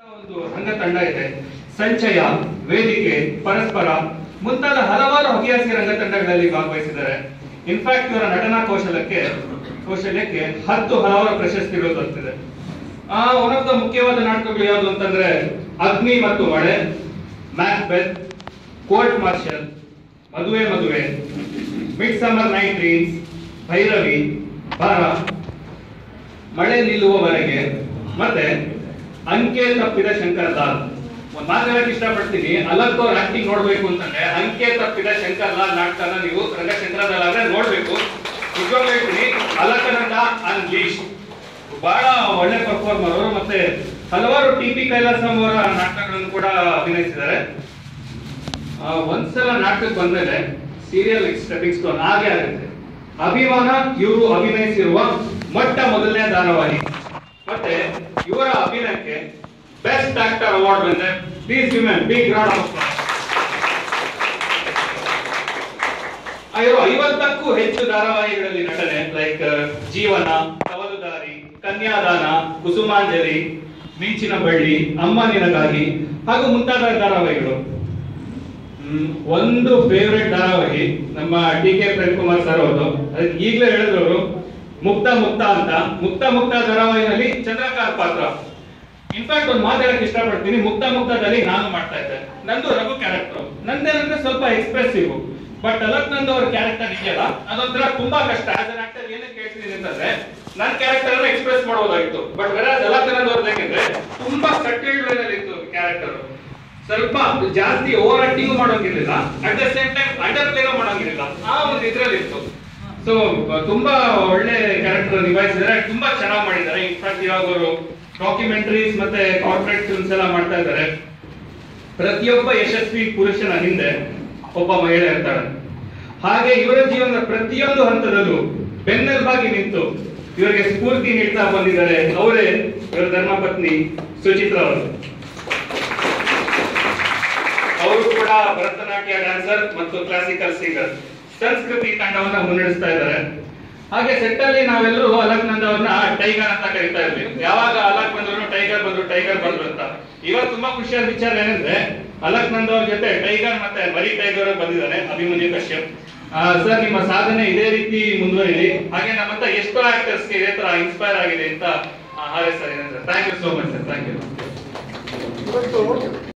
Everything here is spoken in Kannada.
ಒಂದು ರಂಗ ತಂಡ ಇದೆ ಸಂಚಯ ವೇದಿಕೆ ಪರಸ್ಪರ ಮುಂತಾದ ಹಲವಾರು ಹವ್ಯಾಸಿ ರಂಗ ತಂಡಗಳಲ್ಲಿ ಭಾಗವಹಿಸಿದ್ದಾರೆ ಇನ್ಫ್ಯಾಕ್ಟ್ ಇವರ ನಟನಾ ಕೌಶಲಕ್ಕೆ ಕೌಶಲ್ಯಕ್ಕೆ ಹತ್ತು ಹಲವಾರು ಪ್ರಶಸ್ತಿಗಳು ದೊರೆತಿದೆ ಆ ಒನ್ ಆಫ್ ದ ಮುಖ್ಯವಾದ ನಾಟಕಗಳು ಯಾವುದು ಅಂತಂದ್ರೆ ಅಗ್ನಿ ಮತ್ತು ಮಳೆ ಮ್ಯಾಕ್ಬೆತ್ ಕೋರ್ಟ್ ಮಾರ್ಷಲ್ ಮದುವೆ ಮದುವೆ midsummer night dreams Bhairavi ಭಾರ ಮಳೆ ನಿಲ್ಲುವವರೆಗೆ ಮತ್ತೆ ಅಂಕೆ ತಪ್ಪಿದ ಶಂಕರ್ ಲಾಲ್ ಒಂದ್ ಮಾತು ಹೇಳಕ್ ಇಷ್ಟಪಡ್ತೀನಿ ಅಲಕ್ ಅವ್ರ ಆಕ್ಟಿಂಗ್ ನೋಡ್ಬೇಕು ಅಂತಂದ್ರೆ ಅಂಕೆ ತಪ್ಪಿದ ಶಂಕರ್ ಲಾಲ್ ನಾಟಕನ ನೀವು ರಂಗಶಂಕರದಲ್ಲಿ ಆದ್ರೆ ನೋಡ್ಬೇಕು ನಿಜವಾಗ್ಲೂ ಹೇಳ್ತೀನಿ ಅಲಕನಂದ ಅನ್ಲೀಶ್ ಬಹಳ ಒಳ್ಳೆ ಪರ್ಫಾರ್ಮರ್ ಅವರು ಮತ್ತೆ ಹಲವಾರು ಟಿ ಪಿ ಕೈಲಾಸಂ ಅವರ ನಾಟಕಗಳನ್ನು ಕೂಡ ಅಭಿನಯಿಸಿದ್ದಾರೆ ಆ, ಒಂದ್ಸಲ ನಾಟಕಕ್ಕೆ ಬಂದ್ಮೇಲೆ ಸೀರಿಯಲ್ ಸ್ಟೆಪಿಂಗ್ ಸ್ಟೋನ್ ಹಾಗೆ ಆಗುತ್ತೆ ಅಭಿಮಾನ ಇವರು ಅಭಿನಯಿಸಿರುವ ಮೊಟ್ಟ ಮೊದಲನೇ ಧಾರಾವಾಹಿ ಮತ್ತೆ ಇವರ ಅಭಿನಯಕ್ಕೆ ಬೆಸ್ಟ್ ಆಕ್ಟರ್ ಅವಾರ್ಡ್ ಬಂದ್ರೆ ಪ್ಲೀಸ್ ವಿಮೆನ್ ಬಿಗ್ ರಾಡ್ ಆಫ್ ಇವರು ಐವತ್ತಕ್ಕೂ ಹೆಚ್ಚು ಧಾರಾವಾಹಿಗಳಲ್ಲಿ ನಟನೆ ಲೈಕ್ ಜೀವನ ಕವಲುದಾರಿ ಕನ್ಯಾದಾನ ಕುಸುಮಾಂಜಲಿ ಮಿಂಚಿನ ಬಳ್ಳಿ ಅಮ್ಮ ನಿನಗಾಗಿ ಹಾಗೂ ಮುಂತಾದ ಧಾರಾವಾಹಿಗಳು ಹ್ಮ್, ಒಂದು ಫೇವ್ರೆಟ್ ಧಾರಾವಾಹಿ ನಮ್ಮ D K Prem Kumar sir ಅವರು ಅದಕ್ಕೆ ಈಗಲೇ ಹೇಳಿದ್ರು ಮುಕ್ತ ಮುಕ್ತ ಅಂತ ಮುಕ್ತ ಮುಕ್ತ ಧಾರಾವಾಹಿನಲ್ಲಿ ಚಂದ್ರಕಾಂತ್ ಪಾತ್ರ ಇನ್ಫ್ಯಾಕ್ಟ್ ಒಂದು ಮಾತಾಡಕ್ ಇಷ್ಟಪಡ್ತೀನಿ ಮುಕ್ತ ಮುಕ್ತದಲ್ಲಿ ನಾನು ಮಾಡ್ತಾ ಇದ್ದೆ ನಂದು ರಘು ಕ್ಯಾರೆಕ್ಟರ್ ನಂದೇನಂದ್ರೆ ಸ್ವಲ್ಪ ಎಕ್ಸ್ಪ್ರೆಸಿವ್ ಬಟ್ ಅಲಕ್ ನಂದು ಅವ್ರ ಕ್ಯಾರೆಕ್ಟರ್ ಇದೆಯಲ್ಲ ಅದೊಂಥರ ತುಂಬಾ ಕಷ್ಟ ಆಸ್ ಅನ್ ಆಕ್ಟರ್ ಏನಕ್ಕೆ ಕೇಳ್ತೀನಿ ಅಂತಂದ್ರೆ ನನ್ನ ಕ್ಯಾರೆಕ್ಟರ್ ಅನ್ನ ಎಕ್ಸ್ಪ್ರೆಸ್ ಮಾಡಬಹುದಾಗಿತ್ತು ಬಟ್ ಬೇರೆ ಅಲಕ್ ನಂದು ಅವ್ರದ್ದು ಹೆಂಗಂದ್ರೆ ತುಂಬಾ ಸಟಲ್ ವೇನಲ್ಲಿ ಇತ್ತು ಕ್ಯಾರೆಕ್ಟರ್ ಸ್ವಲ್ಪ ಜಾಸ್ತಿ ಓವರ್ ಆಕ್ಟಿಂಗ್ ಮಾಡೋಂಗಿರ್ಲಿಲ್ಲ at the same time under ಪ್ಲೇನೂ ಮಾಡೋಂಗಿರ್ಲಿಲ್ಲ ಆ ಒಂದು ಇದ್ರಲ್ಲಿ ಇತ್ತು ಸೊ ತುಂಬಾ ಒಳ್ಳೆ ಕ್ಯಾರೆಕ್ಟರ್ ನಿಭಾಯಿಸಿದ್ದಾರೆ ತುಂಬಾ ಚೆನ್ನಾಗಿ ಮಾಡಿದ್ದಾರೆ ಇನ್ಫ್ಯಾಕ್ಟ್ ಇವಾಗ ಅವರು ಡಾಕ್ಯುಮೆಂಟರೀಸ್ ಮತ್ತೆ ಕಾರ್ಪೊರೇಟ್ ಫಿಲ್ಮ್ಸ್ ಎಲ್ಲ ಮಾಡ್ತಾ ಇದ್ದಾರೆ ಪ್ರತಿಯೊಬ್ಬ ಯಶಸ್ವಿ ಪುರುಷನ ಹಿಂದೆ ಒಬ್ಬ ಮಹಿಳೆ ಇರ್ತಾಳೆ ಹಾಗೆ ಇವರ ಜೀವನದ ಪ್ರತಿಯೊಂದು ಹಂತದಲ್ಲೂ ಬೆನ್ನೆಲುಬಾಗಿ ನಿಂತು ಇವರಿಗೆ ಸ್ಫೂರ್ತಿ ನೀಡ್ತಾ ಬಂದಿದ್ದಾರೆ ಅವರೇ ಇವರ ಧರ್ಮಪತ್ನಿ ಸುಚಿತ್ರಾ ಅವರು ಅವರು ಕೂಡ ಭರತನಾಟ್ಯ ಡ್ಯಾನ್ಸರ್ ಮತ್ತು ಕ್ಲಾಸಿಕಲ್ ಸಿಂಗರ್ ಸಂಸ್ಕೃತಿ ತಂಡವನ್ನ ಮುನ್ನಡೆಸ್ತಾ ಇದ್ದಾರೆ ಹಾಗೆ ಸೆಟ್ ಅಲ್ಲಿ ನಾವೆಲ್ಲರೂ ಅಲಕ್ ನಂದ್ ಅವ್ರನ್ನ ಟೈಗರ್ ಅಂತ ಕರಿತಾ ಇದ್ವಿ ಯಾವಾಗ ಅಲಕ್ ಬಂದ್ರು ಟೈಗರ್ ಬಂದ್ರು ಟೈಗರ್ ಬಂದ್ರು ಅಂತ ಇವತ್ತು ತುಂಬಾ ಖುಷಿಯಾದ ವಿಚಾರ ಏನಂದ್ರೆ ಅಲಕ್ ನಂದ್ ಅವ್ರ ಜೊತೆ ಟೈಗರ್ ಮತ್ತೆ ಮರಿ ಟೈಗರ್ ಬಂದಿದ್ದಾನೆ ಅಭಿಮನ್ಯು ಕಶ್ಯಪ್ ಸರ್ ನಿಮ್ಮ ಸಾಧನೆ ಇದೇ ರೀತಿ ಮುಂದುವರಿಲಿ ಹಾಗೆ ನಮ್ಮಂತ ಎಷ್ಟೋ ಆಕ್ಟರ್ಸ್ ಇದೇ ತರ ಇನ್ಸ್ಪೈರ್ ಆಗಿದೆ ಅಂತ ಹಾರೈಸ್ತಾರೆ thank you so much sir thank you ಇವತ್ತು